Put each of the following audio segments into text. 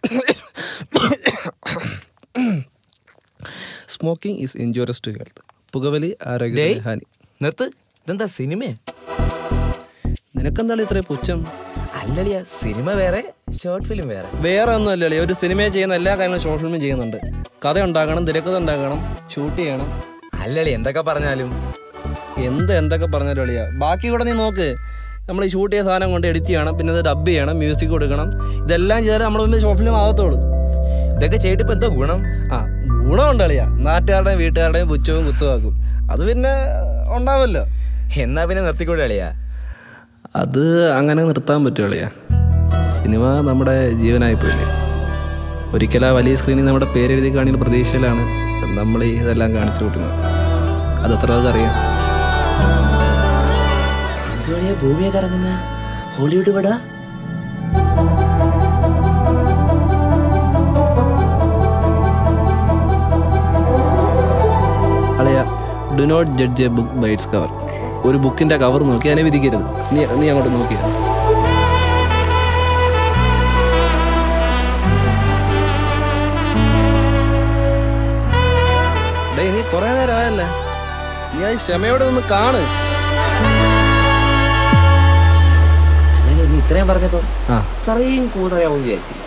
Smoking is injurious to health പുകവലി ആരോഗ്യ ഡേയ്. ഹാനി നിർത്ത് ഇതെന്താ സിനിമ നിനക്കെന്താണ് ഇത്ര പുച്ഛം അല്ലളിയ സിനിമ വേറെ ഷോർട്ട് ഫിലിം വേറെ വേറെ ഒന്നും അല്ലല്ലേ ഒരു സിനിമ ചെയ്യുന്ന എല്ലാ കാര്യങ്ങളും ഷോർട്ട് ഫിലിമും ചെയ്യുന്നുണ്ട് കഥ ഉണ്ടാക്കണം തിരക്കഥ ഉണ്ടാക്കണം ഷൂട്ട് ചെയ്യണം അല്ലളി എന്തൊക്കെ പറഞ്ഞാലും എന്ത് എന്തൊക്കെ പറഞ്ഞാലും അളിയാ ബാക്കി കൂടെ നീ നോക്ക് നമ്മൾ ഈ ഷൂട്ട് ചെയ്ത സാധനം കൊണ്ട് എഡിറ്റ് ചെയ്യണം പിന്നെ അത് ഡബ് ചെയ്യണം മ്യൂസിക് കൊടുക്കണം ഇതെല്ലാം ചെയ്താൽ നമ്മൾ മുമ്പ് ഷോർട്ട് ഫിലിം ആകത്തുള്ളൂ ഇതൊക്കെ ചെയ്തിട്ട് ഇപ്പൊ എന്താ ഗുണം ആ ഗുണമുണ്ട് അളിയാ നാട്ടുകാരുടെയും വീട്ടുകാരുടെയും പുച്ഛവും കുത്തുവാക്കും അത് പിന്നെ ഉണ്ടാവുമല്ലോ എന്നാ പിന്നെ നിർത്തിക്കൂടെ അളിയാ അത് അങ്ങനെ നിർത്താൻ പറ്റും അളിയാ സിനിമ നമ്മുടെ ജീവനായി പോയില്ലേ ഒരിക്കൽ ആ വലിയ സ്ക്രീനിൽ നമ്മുടെ പേരെഴുതി കാണിക്കുന്ന പ്രതീക്ഷയിലാണ് നമ്മൾ ഈ ഇതെല്ലാം കാണിച്ചു കൂട്ടുന്നത് അത് എത്ര പേർക്ക് അറിയാം എന്തുവഴിയാ ഭൂമിയെ കറങ്ങുന്ന ഹോളിവുഡ് പടാ അളിയ do not judge a book by its cover ഒരു ബുക്കിന്റെ കവർ നോക്കി അതിനെ വിധിക്കരുത് നീ നീ അങ്ങോട്ട് നോക്കിയ ഡേയ് നീ കുറെ നേരം ആയല്ലേ നീ അത് ക്ഷമയോടെ ഒന്ന് കാണ് അങ്ങനെ നീ ഇത്രയും പറഞ്ഞപ്പോ ആ ഇത്രയും കൂടുതലാവും വിചാരിച്ചില്ല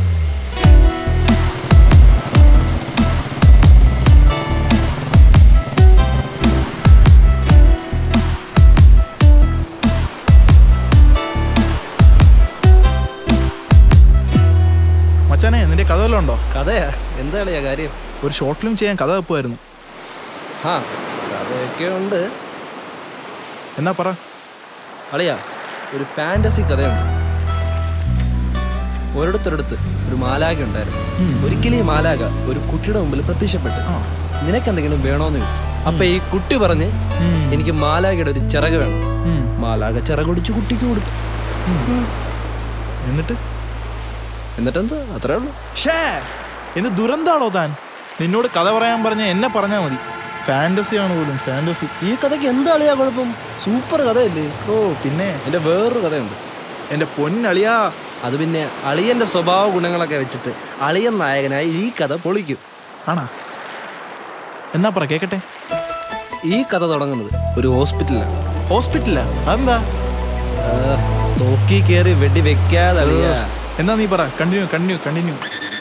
മച്ചാനെ നിന്റെ കഥ വല്ലതും ഉണ്ടോ കഥയാ എന്താ കളിയാ കാര്യം ഒരു ഷോർട്ട് ഫിലിം ചെയ്യാൻ കഥ വെക്കുമായിരുന്നു ആ കഥയൊക്കെ ഉണ്ട് എന്നാ പറ അളിയാ ഒരു ഫാന്റസി കഥയുണ്ട് ഒരിടത്തൊരിടത്ത് ഒരു മാലാക ഉണ്ടായിരുന്നു ഒരിക്കലും ഈ മാലാക ഒരു കുട്ടിയുടെ മുമ്പിൽ പ്രത്യക്ഷപ്പെട്ടു നിനക്ക് എന്തെങ്കിലും വേണോന്ന് ചോദിച്ചു അപ്പൊ ഈ കുട്ടി പറഞ്ഞ് എനിക്ക് മാലാകയുടെ ഒരു ചിറക് വേണം ഉം. മാലാക ചിറകൊടിച്ച് കുട്ടിക്ക് കൊടുത്തു എന്നിട്ട് എന്നിട്ടെന്താ അത്രേ ഉള്ളൂ ഷേ എന്ത് ദുരന്താണോ താൻ നിന്നോട് കഥ പറയാൻ പറഞ്ഞ എന്നെ പറഞ്ഞാ മതി ഫാന്റസി ആണ് പോലും ഫാന്റസി ഈ കഥയ്ക്ക് എന്താ അളിയാ കുഴപ്പം സൂപ്പർ കഥയല്ലേ ഓ പിന്നെ എന്റെ വേറൊരു കഥയുണ്ട് എന്റെ പൊന്നളിയാ അത് പിന്നെ അളിയന്റെ സ്വഭാവ ഗുണങ്ങളൊക്കെ വെച്ചിട്ട് അളിയൻ നായകനായി ഈ കഥ പൊളിക്കും ആണാ എന്നാ പറ കേക്കട്ടെ ഈ കഥ തുടങ്ങുന്നത് ഒരു ഹോസ്പിറ്റലിലാണ് ഹോസ്പിറ്റലാ അതെന്താ ആ, തോക്കി കയറി വെടി വെക്കാതെ അളിയാ എന്നാ നീ പറ കണ്ടിന്യൂ കണ്ടിന്യൂ കണ്ടിന്യൂ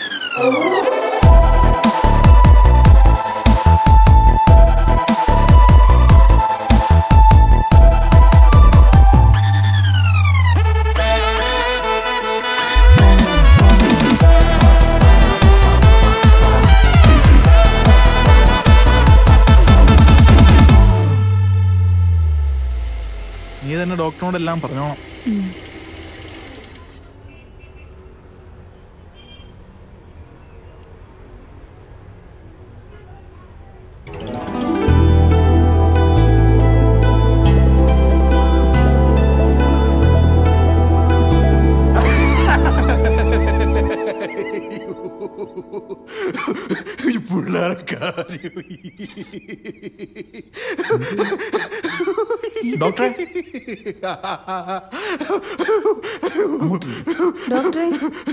നീ തന്നെ ഡോക്ടറിനോടെല്ലാം പറഞ്ഞോണം ഡോക്ടറെ ഡോക്ടറെ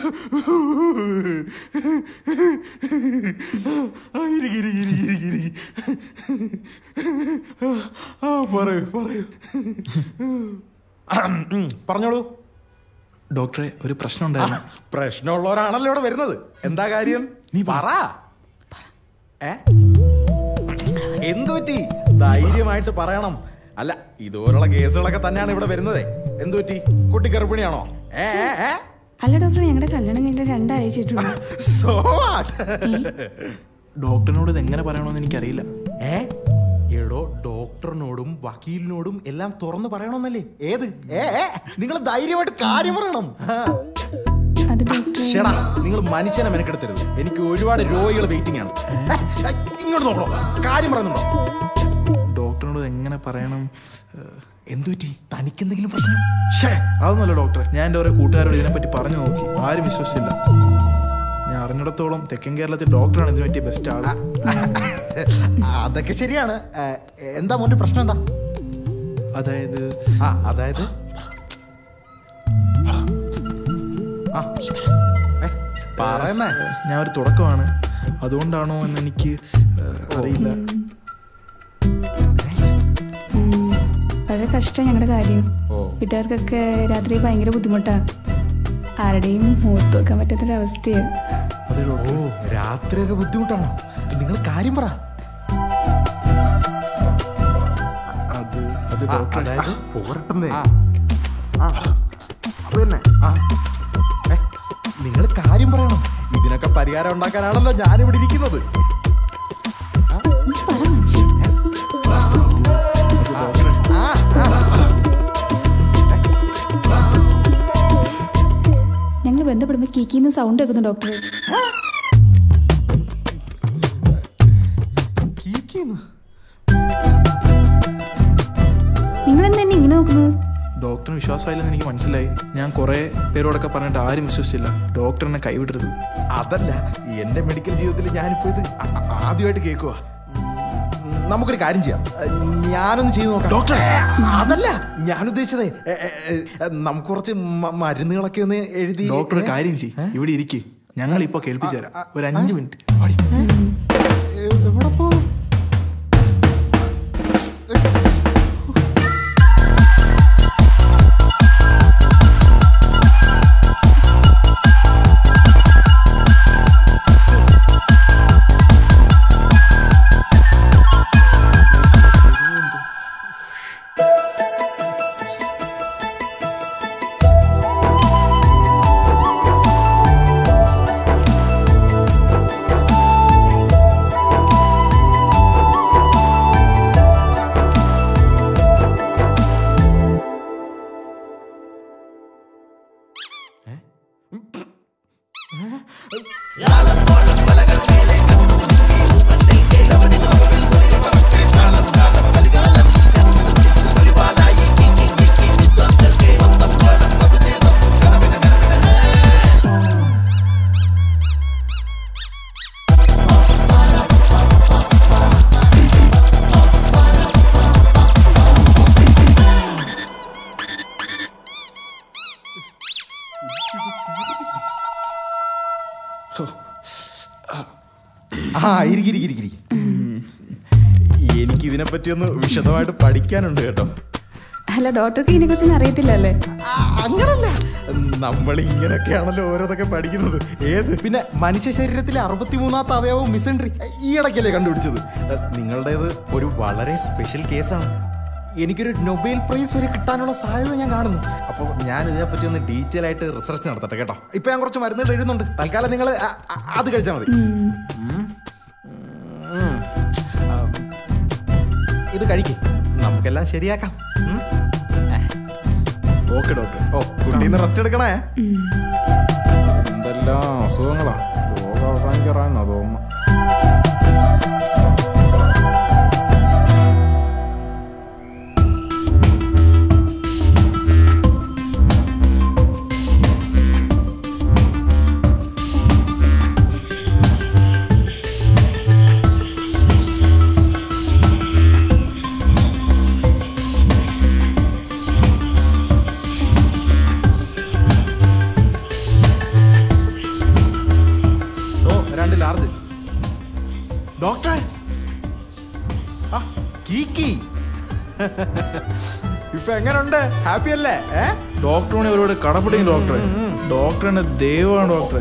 പറയൂ പറയൂ പറഞ്ഞോളൂ ഡോക്ടറെ ഒരു പ്രശ്നം ഉണ്ടായിരുന്നു പ്രശ്നമുള്ളവരാണല്ലോ ഇവിടെ വരുന്നത് എന്താ കാര്യം നീ പറ ഏ എന്തു പറ്റി ധൈര്യമായിട്ട് പറയണം അല്ല ഇതുപോലുള്ള കേസുകളൊക്കെ തന്നെയാണ് ഇവിടെ വരുന്നത് എന്തു പറ്റി കുട്ടി ഗർഭിണിയാണോ ഏ ഏ, ഏ അല്ല ഡോക്ടർ ഞങ്ങളുടെ കല്യാണം കഴിഞ്ഞിട്ട് രണ്ടാഴ്ച ഇട്ടുള്ളൂ So what? ഡോക്ടറിനോട് ഇത് എങ്ങനെ പറയണമെന്ന് എനിക്കറിയില്ല ഏ എടോ ഡോക്ടറിനോടും വക്കീലിനോടും എല്ലാം തുറന്നു പറയണമെന്നല്ലേ ഏത് ഏ ഏ നിങ്ങൾ ധൈര്യമായിട്ട് കാര്യം പറയണം ആ. അത് ഡോക്ടർ ഷെടാ നിങ്ങൾ മനുഷ്യനെ മെനക്കെടുത്തരുത് എനിക്ക് ഒരുപാട് രോഗികൾ വെയിറ്റിംഗ് ആണ് ഏ, ഏ, ഇങ്ങോട്ട് നോക്കണോ കാര്യം പറയുന്നുണ്ടോ ഡോക്ടറിനോട് ഇത് എങ്ങനെ പറയണം ഏഹ്, എന്തു പറ്റി തനിക്ക് എന്തെങ്കിലും പ്രശ്നം ഷേ അതൊന്നുമല്ല ഡോക്ടറെ ഞാൻ എൻ്റെ ഓരോ കൂട്ടുകാരോട് ഇതിനെപ്പറ്റി പറഞ്ഞു നോക്കി ആരും വിശ്വസിച്ചില്ല ഞാൻ അറിഞ്ഞിടത്തോളം തെക്കൻ കേരളത്തിൽ ഡോക്ടറാണ് ഇതിന് പറ്റിയ ബെസ്റ്റ് ആള് അതൊക്കെ ശരിയാണ് ഏ, എന്താ മോന്റെ പ്രശ്നം എന്താ അതായത് ആ അതായത് ആ. ഏ, പറയുന്നേ ഞാൻ ഒരു തുടക്കമാണ് അതുകൊണ്ടാണോ എന്ന് എനിക്ക് ഏഹ്, അറിയില്ല ഉം. വളരെ കഷ്ടം ഞങ്ങളുടെ കാര്യം ഓ വീട്ടുകാർക്കൊക്കെ രാത്രി ഭയങ്കര ബുദ്ധിമുട്ടാ ആരുടെയും മുഖത്ത് വെക്കാൻ പറ്റാത്തൊരവസ്ഥയാണ് അതെ ഓ ഡോക്ടർ രാത്രിയൊക്കെ ബുദ്ധിമുട്ടാണോ നിങ്ങൾ കാര്യം പറ അത് അത് ആ, ഡോക്ടർ അതായത് പോരട്ടെന്നേ ആ, അത് തന്നെ ആ. ഏ, നിങ്ങൾ കാര്യം പറയണം ഇതിനൊക്കെ പരിഹാരം ഉണ്ടാക്കാനാണല്ലോ ഞാനിവിടെ ഇരിക്കുന്നത് നീ പറ മനുഷ്യൻ ആ, ആ. ഞങ്ങൾ ബന്ധപ്പെടുമ്പോൾ കീക്കിന്ന് സൗണ്ട് കേൾക്കുന്നു ഡോക്ടർ കീക്കിന്ന്. നിങ്ങൾ എന്താ എന്നെ ഇങ്ങനെ നോക്കുന്നത് ഡോക്ടറിന് വിശ്വാസമായില്ലെന്ന് എനിക്ക് മനസ്സിലായി ഞാൻ കുറേ പേരോടൊക്കെ പറഞ്ഞിട്ട് ആരും വിശ്വസിച്ചില്ല ഡോക്ടർ എന്നെ കൈവിടരുത് അതല്ല എന്റെ മെഡിക്കൽ ജീവിതത്തിൽ ഞാനിപ്പോ ഇത് ആ- ആ- ആദ്യമായിട്ട് കേൾക്കുക നമുക്കൊരു കാര്യം ചെയ്യാം ഞാനൊന്ന് ചെയ്ത് നോക്കാം ഡോക്ടർ അതല്ല ഞാൻ ഉദ്ദേശിച്ചതേ എ, എ, എ, നമുക്ക് കുറച്ച് മ- മരുന്നുകളൊക്കെ ഒന്ന് എഴുതി ഡോക്ടർ ഒരു ഏ? കാര്യം ചെയ്യും ഇവിടെ ഇരിക്കും ഞങ്ങൾ ഇപ്പൊ കേൾപ്പിച്ചു തരാം ഒരു അഞ്ച് മിനിറ്റ് പാടി. എ, എവിടെ പോ ആ ഇരിക്കി ഇരിക്കി ഇരിക്കി എനിക്ക് ഇതിനെപ്പറ്റി ഒന്ന് വിശദമായിട്ട് പഠിക്കാനുണ്ട് കേട്ടോ അല്ല ഡോക്ടർക്ക് ഇതിനെ കുറിച്ചൊന്നും അറിയത്തില്ലല്ലേ ആ, അങ്ങനല്ല നമ്മൾ ഇങ്ങനെയൊക്കെയാണല്ലോ ഓരോന്നൊക്കെ പഠിക്കുന്നത് ഏത് പിന്നെ മനുഷ്യ ശരീരത്തിലെ അറുപത്തിമൂന്നാമത്തെ അവയവം മിസൻട്രി ഈ ഇടയ്ക്കല്ലേ കണ്ടുപിടിച്ചത് നിങ്ങളുടേത് ഒരു വളരെ സ്പെഷ്യൽ കേസാണ് എനിക്കൊരു നൊബേൽ പ്രൈസ് വരെ കിട്ടാനുള്ള സാധ്യത ഞാൻ കാണുന്നു അപ്പോൾ ഞാൻ ഇതിനെപ്പറ്റി ഒന്ന് ഡീറ്റെയിൽ ആയിട്ട് റിസർച്ച് നടത്തട്ടെ കേട്ടോ ഇപ്പൊ ഞാൻ കുറച്ച് മരുന്നുകൾ എഴുതുന്നുണ്ട് തൽക്കാലം നിങ്ങൾ അത് കഴിച്ചാൽ മതി ഉം. ഉം. ആ, ഇത് കഴിക്കേ നമുക്കെല്ലാം ശരിയാക്കാം ഉം. ഓക്കെ ഡോക്ടർ ഓ കുട്ടീന്ന് റെസ്റ്റ് എടുക്കണേ എന്തെല്ലാം അസുഖങ്ങളാ ലോകം അവസാനിക്കാറാണെന്നാ തോന്നുന്നു ഓ രണ്ട് ലാർജ് ഡോക്ടറെ ആ കീക്കി ഇപ്പൊ എങ്ങനുണ്ട് ഹാപ്പി അല്ലേ ഏ ഡോക്ടറിനെ ഒരുപാട് കടപ്പെടും ഡോക്ടറെ ഡോക്ടറിന്റെ ദൈവമാണ് ഡോക്ടറെ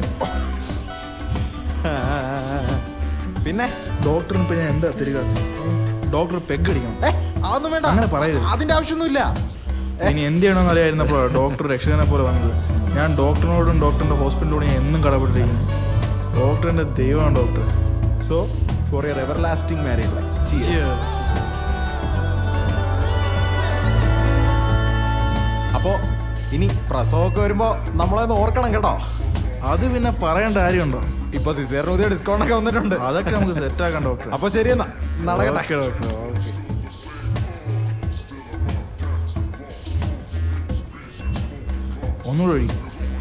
പിന്നെ ഡോക്ടറിന് ഇപ്പൊ ഞാൻ എന്താ തരിക ഡോക്ടർ പെഗ് അടിക്കണം ഏ, അതൊന്നും വേണ്ട അങ്ങനെ പറയരുത്. അതിന്റെ ആവശ്യമൊന്നുമില്ല ഇനി എന്ത് ചെയ്യണമെന്ന് അറിയായിരുന്നപ്പോഴാണ് ഡോക്ടർ രക്ഷകനെ പോലെ വന്നത് ഞാൻ ഡോക്ടറിനോടും ഡോക്ടറിന്റെ ഹോസ്പിറ്റലിനോടും ഞാൻ എന്നും കടപ്പെട്ടിരിക്കുന്നു ഡോക്ടറിന്റെ ദൈവമാണ് doctor so for your everlasting marriage അപ്പോ ഇനി പ്രസവമൊക്കെ വരുമ്പോ നമ്മളൊന്ന് ഓർക്കണം കേട്ടോ അത് പിന്നെ പറയേണ്ട കാര്യമുണ്ടോ ഇപ്പൊ സിസേറിന് പുതിയ ഡിസ്കൗണ്ട് ഒക്കെ വന്നിട്ടുണ്ട് അതൊക്കെ നമുക്ക് സെറ്റ് ആക്കാം ഡോക്ടർ അപ്പൊ ശരിയെന്നാ നടക്കട്ടെ ഓക്കെ ഡോക്ടർ ഓക്കെ ഒന്നുകൂടെ ഒഴിക്കും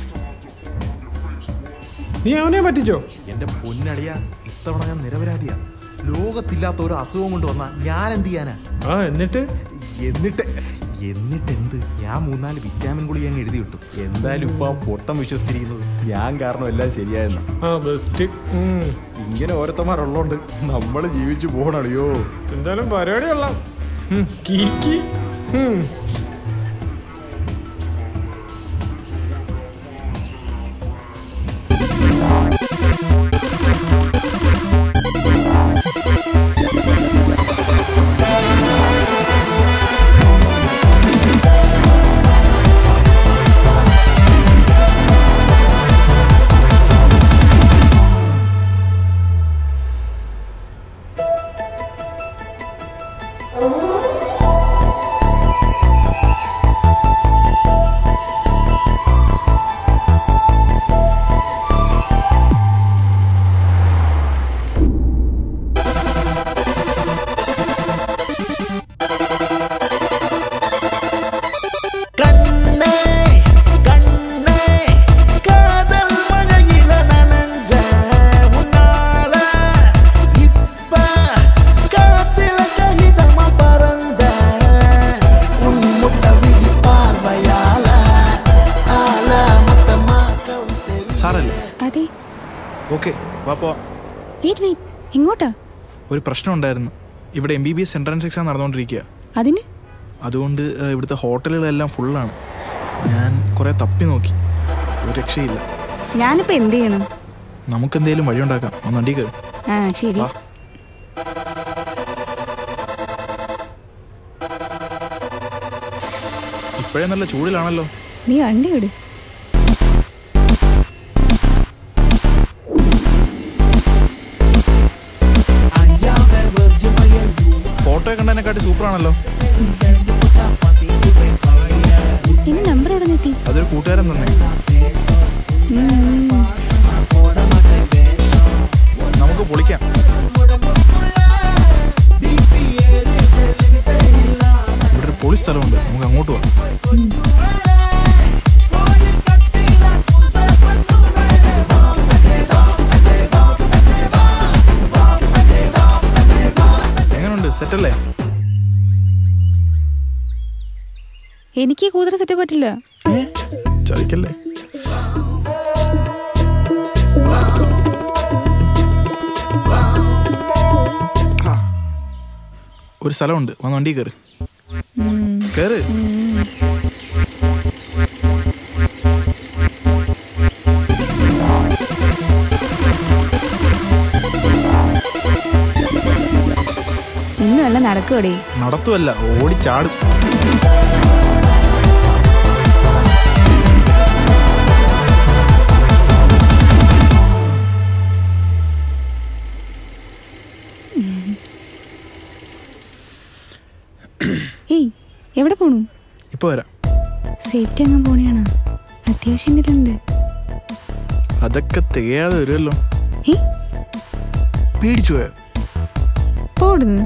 നീ അവനെ പറ്റിച്ചോ എന്റെ പൊന്നളിയ ഇത്തവണ ഞാൻ നിരപരാധിയാ ലോകത്തില്ലാത്ത ഒരു അസുഖം കൊണ്ട് വന്നാ ഞാൻ എന്ത് ചെയ്യാനാ ആ എന്നിട്ട് എന്നിട്ട് എന്നിട്ട് എന്ത് ഞാൻ മൂന്നാല് വിറ്റാമിൻ ഗുളിക അങ്ങ് എഴുതി വിട്ടു എന്തായാലും ഇപ്പൊ ആ പൊട്ടം വിശ്വസിച്ചിരിക്കുന്നത് ഞാൻ കാരണം എല്ലാം ശരിയായെന്ന ആ ബെസ്റ്റ് ഇങ്ങനെ ഓരോരുത്തന്മാരുള്ളോണ്ട് നമ്മൾ ജീവിച്ചു പോകണറിയോ എന്തായാലും പരിപാടി കൊള്ളാം ഉം, കീക്കി ഉം. கண்ணே கண்ணே காதல் மழையில நனைஞ்ச உன்னால இப்ப காத்தில கணிதமா பறந்த உன் முட்டை விழி பார்வையால ஆல மொத்தமா கவுத்தெறி സാറല്ലേ അതെ ഓക്കെ വാ പോവാം വെയിറ്റ് വെയിറ്റ് എങ്ങോട്ടാ ഒരു പ്രശ്നം ഉണ്ടായിരുന്നു ഇവിടെ M B B S entrance exam നടന്നുകൊണ്ടിരിക്കുക അതിന് അതുകൊണ്ട് ഏഹ്, ഇവിടുത്തെ ഹോട്ടലുകളെല്ലാം ഫുള്ളാണ് ഞാൻ കുറേ തപ്പി നോക്കി ഒരു രക്ഷയില്ല ഞാനിപ്പോ എന്ത് ചെയ്യണം നമുക്കെന്തേലും വഴിയുണ്ടാക്കാം ഒന്ന് വണ്ടി കയറും ആ ശരി വാ. ഇപ്പോഴേ നല്ല ചൂടിലാണല്ലോ നീ വണ്ടി വിട് ഫോട്ടോ കണ്ടതിനെക്കാട്ടി സൂപ്പറാണല്ലോ എന്റെ നമ്പർ എവിടെ കിട്ടി അതൊരു കൂട്ടുകാരൻ തന്നെ ഉം. നമുക്ക് പൊളിക്കാം ഇവിടെ ഒരു പൊളി സ്ഥലമുണ്ട് നമുക്ക് അങ്ങോട്ട് പോവാം എങ്ങനെയുണ്ട് സെറ്റല്ലേ എനിക്ക് ഈ കൂതറ സെറ്റ് പറ്റില്ല ചതിക്കല്ലേ ആ. ഒരു സ്ഥലമുണ്ട് വന്ന് വണ്ടി കയറി കയറ് ഇന്ന് നല്ല നടക്കുവടേ നടത്തുമല്ല ഓടിച്ചാടും ഏയ് എവിടെ പോണു ഇപ്പൊ വരാം സേഫ്റ്റി അങ്ങ് പോണെയാണ് അത്യാവശ്യം എന്തെങ്കിലും ഉണ്ട് അതൊക്കെ തികയാതെ വരുമല്ലോ ഏയ് പേടിച്ചു പോയോ പോടുന്നു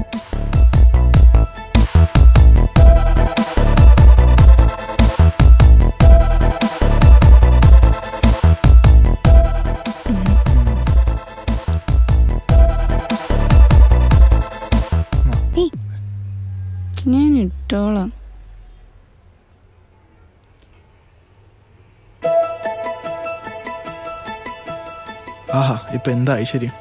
ഏയ് ഞാൻ ഇട്ടോളാം ആഹാ ഇപ്പൊ എന്താ ഐശ്വര്യം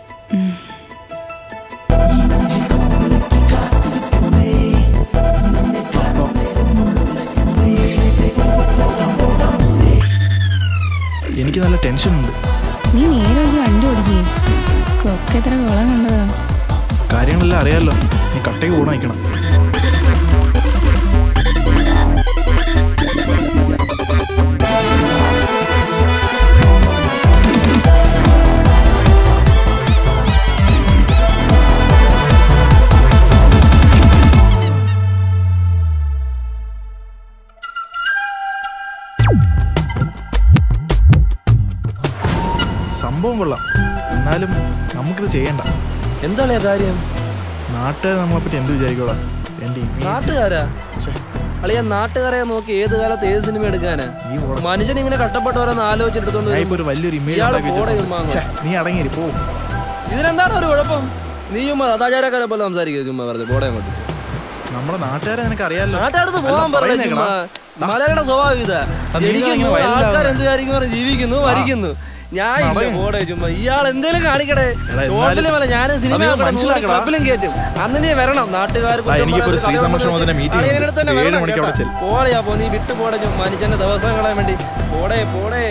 എനിക്ക് നല്ല ടെൻഷനുണ്ട് നീ നേരെ ഒഴുകി വണ്ടി ഓടിക്കേ കൊക്കെ എത്ര കുളം കണ്ടതാ കാര്യങ്ങളെല്ലാം അറിയാലോ നീ കട്ടയ്ക്ക് കൂടെ നിൽക്കണം സംഭവം കൊള്ളാം എന്നാലും നമുക്കിത് ചെയ്യണ്ട എന്താണ് കാര്യം നാട്ടുകാർ നമ്മളെപ്പറ്റി എന്ത് വിചാരിക്കോളാം എൻ്റെ image- നാട്ടുകാരാ ശ്ശെ, അളിയ നാട്ടുകാരെ നോക്കി ഏത് കാലത്ത് ഏത് സിനിമ എടുക്കാനാ ഈ ഓട- മനുഷ്യൻ ഇങ്ങനെ കഷ്ടപ്പെട്ടവരെന്ന് ആലോചിച്ചെടുത്തോണ്ട് ഞാൻ ഇപ്പൊ ഒരു വലിയൊരു ഇമേജ് ഇയാള് ഉണ്ടാക്കി പോടെ വെച്ചിട്ടുണ്ട്. ചുമ്മാ അങ്ങ്. ശ്ശെ, നീ അടങ്ങിരി പോ ഇതിനെന്താണ് ഒരു കുഴപ്പം നീ ചുമ്മാ സദാചാരക്കാരെ പോലെ സംസാരിക്കുക ചുമ്മാ പറഞ്ഞു പോടെ അങ്ങോട്ട് നമ്മുടെ നാട്ടുകാരെ നിനക്ക് അറിയാലോ നാട്ടടുത്ത് പോകാൻ അല്ല, പറഞ്ഞ പറയുന്നേക്കടാ. ചുമ്മാ മലയുടെ സ്വഭാവം ഇതാ അത് നിങ്ങൾ ജനിക്കുന്നു ഇങ്ങനെ വയലിലാവുന്നെ. ആൾക്കാർ എന്ത് കാര്യങ്ങൾ പറഞ്ഞ് ജീവിക്കുന്നു മരിക്കുന്നു ഞാൻ ഇല്ല നടക്ക്. പോടെ ചുമ്മാ ഇയാൾ എന്തേലും കാണിക്കടേ എടാ, ഷോർട്ടിലും എന്നാലും അല്ല ഞാനും സിനിമ അത് നീ മനസ്സിലാക്കടാ. ക്ലബിലും കയറ്റും അന്ന് നീ വരണം നാട്ടുകാർ ആ, എനിക്കിപ്പോ ഒരു സ്ത്രീ സംരക്ഷണത്തിന്റെ meeting ഉണ്ട്. ഏഴ് മണിക്ക് അവിടെ ചെല്ല്. പോളയാ പോ നീ വിട്ടു പോടെ ചുമ്മാ മനുഷ്യന്റെ ദിവസം കളയാൻ വേണ്ടി പോടേ പോടേ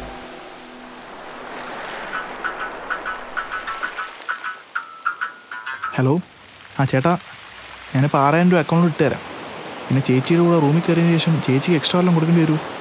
ഹലോ ആ ചേട്ടാ ഞാനിപ്പോൾ ആറായിരം രൂപ അക്കൗണ്ടിൽ ഇട്ടുതരാം പിന്നെ ചേച്ചിയുടെ കൂടെ റൂമിൽ കയറിയതിന് ശേഷം ചേച്ചിക്ക് എക്സ്ട്രാ വല്ലതും കൊടുക്കേണ്ടി വരുമോ